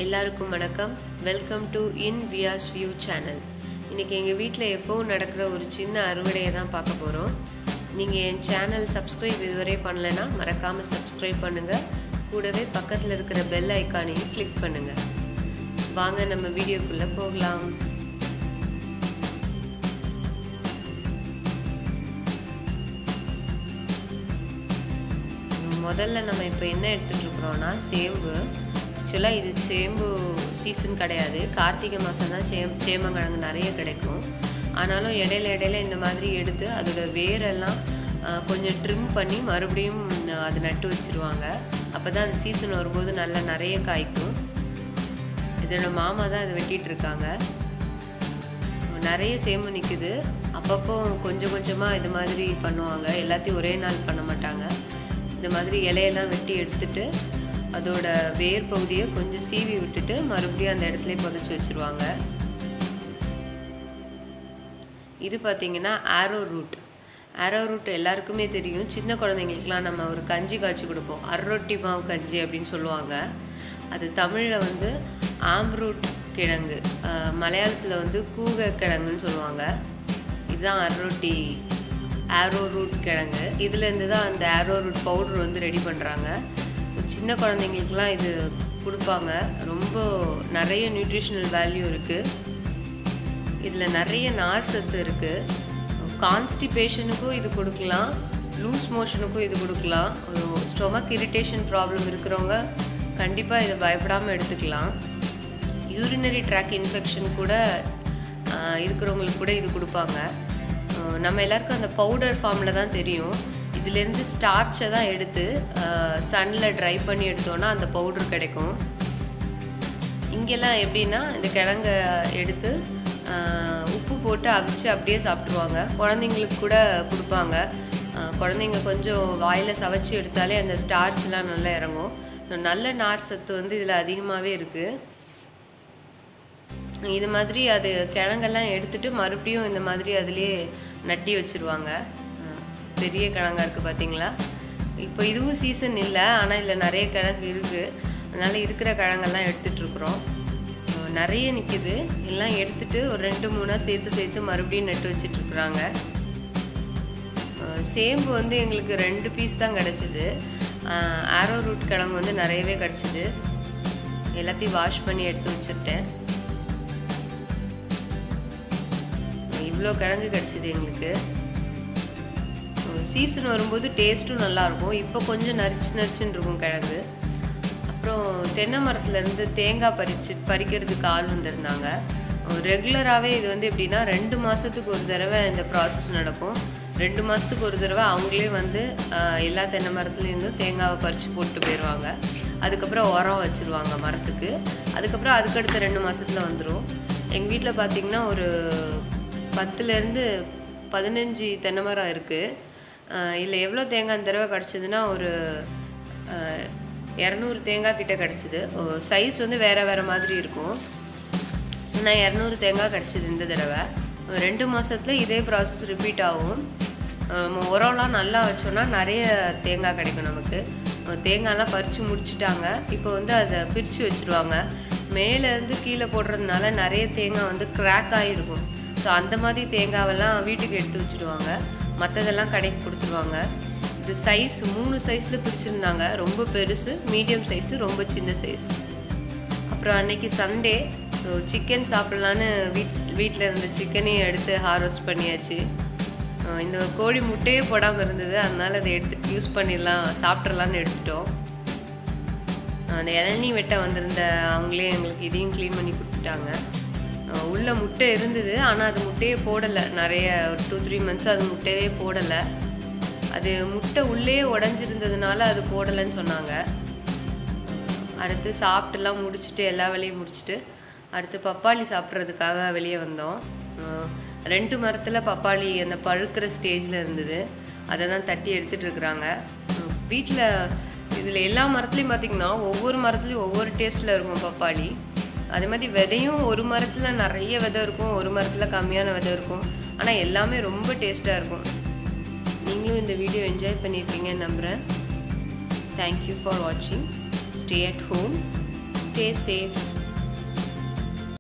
எல்லாருக்கும் வணக்கம் welcome to in Vyas view channel இன்றைக்கி எங்கள் வீட்டில் எப்போவும் நடக்கிற ஒரு சின்ன அறுவடையை தான் பார்க்க போகிறோம் நீங்கள் என் சேனல் சப்ஸ்கிரைப் இதுவரை பண்ணலைன்னா மறக்காமல் சப்ஸ்கிரைப் பண்ணுங்கள் கூடவே பக்கத்தில் இருக்கிற பெல் ஐக்கானையும் கிளிக் பண்ணுங்கள் வாங்க நம்ம வீடியோக்குள்ளே போகலாம் முதல்ல நம்ம இப்போ என்ன எடுத்துகிட்டு இருக்கிறோன்னா சேம்பு ஆக்சுவலாக இது சேம்பு சீசன் கிடையாது கார்த்திகை மாதம் தான் சே சேமங்கிழங்கு நிறைய கிடைக்கும் ஆனாலும் இடையில இடையில இந்த மாதிரி எடுத்து அதோட வேரெல்லாம் ஆஹ், கொஞ்சம் ட்ரிம் பண்ணி மறுபடியும் அது நட்டு வச்சுருவாங்க அப்போ தான் அது சீசன் வரும்போது நல்லா நிறைய காய்க்கும் இதோட மாமா தான் அதை வெட்டிட்டு இருக்காங்க நிறைய சேம்பு நிற்குது அப்பப்போ கொஞ்சம் கொஞ்சமாக இது மாதிரி பண்ணுவாங்க எல்லாத்தையும் ஒரே நாள் பண்ண மாட்டாங்க இந்த மாதிரி இலையெல்லாம் வெட்டி எடுத்துட்டு அதோட வேர் பகுதியை கொஞ்சம் சீவி விட்டுட்டு மறுபடியும் அந்த இடத்துல புதைச்சி வச்சுருவாங்க இது பார்த்தீங்கன்னா ஆரோ ரூட் ஆரோ ரூட் எல்லாருக்குமே தெரியும் சின்ன குழந்தைங்களுக்குலாம் நம்ம ஒரு கஞ்சி காய்ச்சி கொடுப்போம் அரொட்டி மாவு கஞ்சி அப்படின்னு சொல்லுவாங்க அது தமிழில் வந்து ஆம்ரூட் கிழங்கு மலையாளத்தில் வந்து கூக கிழங்குன்னு சொல்லுவாங்க இதுதான் அரொட்டி ஆரோ ரூட் கிழங்கு இதுலேருந்து தான் அந்த ஆரோ ரூட் பவுடர் வந்து ரெடி பண்ணுறாங்க சின்ன குழந்தைங்களுக்குலாம் இது கொடுப்பாங்க ரொம்ப நிறைய நியூட்ரிஷனல் வேல்யூ இருக்குது இதில் நிறைய நார் சத்து இருக்குது கான்ஸ்டிபேஷனுக்கும் இது கொடுக்கலாம் லூஸ் மோஷனுக்கும் இது கொடுக்கலாம் ஸ்டொமக் இரிட்டேஷன் ப்ராப்ளம் இருக்கிறவங்க கண்டிப்பாக இதை பயப்படாமல் எடுத்துக்கலாம் யூரினரி ட்ராக் இன்ஃபெக்ஷன் கூட ஆஹ், இருக்கிறவங்களுக்கு கூட இது கொடுப்பாங்க ஆஹ், நம்ம எல்லாருக்கும் அந்த பவுடர் ஃபார்மில் தான் தெரியும் இதுலேருந்து ஸ்டார்ச்சை தான் எடுத்து சன்னில் ட்ரை பண்ணி எடுத்தோன்னா அந்த பவுடர் கிடைக்கும் இங்கெல்லாம் எப்படின்னா இந்த கிழங்க எடுத்து ஆஹ், உப்பு போட்டு அவிச்சு அப்படியே சாப்பிட்ருவாங்க குழந்தைங்களுக்கு கூட கொடுப்பாங்க ஆஹ், குழந்தைங்க கொஞ்சம் வாயில் சவைச்சு எடுத்தாலே அந்த ஸ்டார்ச்லாம் நல்லா இறங்கும் நல்ல நார் சத்து வந்து இதில் அதிகமாகவே இருக்குது இது மாதிரி அது கிழங்கெல்லாம் எடுத்துட்டு மறுபடியும் இந்த மாதிரி அதுலேயே நட்டி வச்சுருவாங்க அஹ் பெரிய கிழங்கா இருக்குது பார்த்தீங்களா இப்போ இதுவும் சீசன் இல்லை ஆனால் இதில் நிறைய கிழங்கு இருக்குது அதனால் இருக்கிற கிழங்கெல்லாம் எடுத்துட்ருக்குறோம் நிறைய நிற்கிது எல்லாம் எடுத்துட்டு ஒரு ரெண்டு மூணாக சேர்த்து சேர்த்து மறுபடியும் நட்டு வச்சிட்ருக்குறாங்க சேம்பு வந்து எங்களுக்கு ரெண்டு பீஸ் தான் கிடச்சிது ஆரோ ரூட் கிழங்கு வந்து நிறையவே கிடச்சிது எல்லாத்தையும் வாஷ் பண்ணி எடுத்து வச்சுருட்டேன் இவ்வளோ கிழங்கு கிடச்சிது எங்களுக்கு சீசன் வரும்போது டேஸ்ட்டும் நல்லாயிருக்கும் இப்போ கொஞ்சம் நரிச்சு நரிச்சுன்னு இருக்கும் கிழங்கு அப்புறம் தென்னை மரத்துலேருந்து தேங்காய் பறிச்சு பறிக்கிறதுக்கு ஆள் வந்திருந்தாங்க ரெகுலராகவே இது வந்து எப்படின்னா ரெண்டு மாதத்துக்கு ஒரு தடவை இந்த ப்ராசஸ் நடக்கும் ரெண்டு மாதத்துக்கு ஒரு தடவை அவங்களே வந்து ஆஹ், எல்லா தென்னை மரத்துலேருந்தும் தேங்காவை பறித்து போட்டு போயிடுவாங்க அதுக்கப்புறம் உரம் வச்சுருவாங்க மரத்துக்கு அதுக்கப்புறம் அதுக்கடுத்த ரெண்டு மாதத்தில் வந்துடும் எங்கள் வீட்டில் பார்த்திங்கன்னா ஒரு பத்துலேருந்து பதினஞ்சு தென்னை மரம் இருக்குது இல்லை எவ்வளோ தேங்காய் இந்த தடவை கிடச்சிதுன்னா ஒரு ஆஹ், இரநூறு தேங்காய் கிட்ட கிடச்சிது சைஸ் வந்து வேறு வேறு மாதிரி இருக்கும் நான் இரநூறு தேங்காய் கிடச்சிது இந்த தடவை ஒரு ரெண்டு மாதத்தில் இதே ப்ராசஸ் ரிப்பீட் ஆகும் நம்ம உரம்லாம் நல்லா வச்சோன்னா நிறைய தேங்காய் கிடைக்கும் நமக்கு அஹ் தேங்காய்லாம் பறித்து முடிச்சிட்டாங்க இப்போ வந்து அதை பிரித்து வச்சுருவாங்க மேலேருந்து கீழே போடுறதுனால நிறைய தேங்காய் வந்து கிராக் ஆகிருக்கும் ஸோ அந்த மாதிரி தேங்காவெல்லாம் வீட்டுக்கு எடுத்து வச்சுடுவாங்க மற்றதெல்லாம் கடைக்கு கொடுத்துருவாங்க இது சைஸ் மூணு சைஸில் பிரிச்சிருந்தாங்க ரொம்ப பெருசு மீடியம் சைஸு ரொம்ப சின்ன சைஸ் அப்புறம் அன்னைக்கு சண்டே சிக்கன் சாப்பிட்லான்னு வீட் வீட்டில் இருந்த சிக்கனையும் எடுத்து ஹார்வெஸ்ட் பண்ணியாச்சு அஹ் இந்த கோழி முட்டையே போடாமல் இருந்தது அதனால அதை எடுத்து யூஸ் பண்ணிடலாம் சாப்பிட்றலான்னு எடுத்துட்டோம் அந்த இளநீ வெட்ட வந்திருந்த அவங்களே எங்களுக்கு இதையும் க்ளீன் பண்ணி கொடுத்துட்டாங்க அஹ் உள்ள முட்டை இருந்தது ஆனால் அது முட்டையே போடலை நிறைய ஒரு டூ த்ரீ மந்த்ஸ் அது முட்டையே போடலை அது முட்டை உள்ளே உடஞ்சிருந்ததுனால அது போடலைன்னு சொன்னாங்க அடுத்து சாப்பிட்டுலாம் முடிச்சுட்டு எல்லா வேலையும் முடிச்சுட்டு அடுத்து பப்பாளி சாப்பிட்றதுக்காக வெளியே வந்தோம் அஹ் ரெண்டு மரத்தில் பப்பாளி அந்த பழுக்கிற ஸ்டேஜில் இருந்தது அதை தான் தட்டி எடுத்துகிட்டு இருக்கிறாங்க வீட்டில் இதில் எல்லா மரத்துலையும் பார்த்திங்கன்னா ஒவ்வொரு மரத்துலையும் ஒவ்வொரு டேஸ்ட்டில் இருக்கும் பப்பாளி அதே மாதிரி விதையும் ஒரு மரத்தில் நிறைய விதை இருக்கும் ஒரு மரத்தில் கம்மியான விதை இருக்கும் ஆனால் எல்லாமே ரொம்ப டேஸ்ட்டாக இருக்கும் நீங்களும் இந்த வீடியோ என்ஜாய் பண்ணியிருப்பீங்கன்னு நம்புகிறேன் தேங்க்யூ ஃபார் வாட்சிங் stay at home stay safe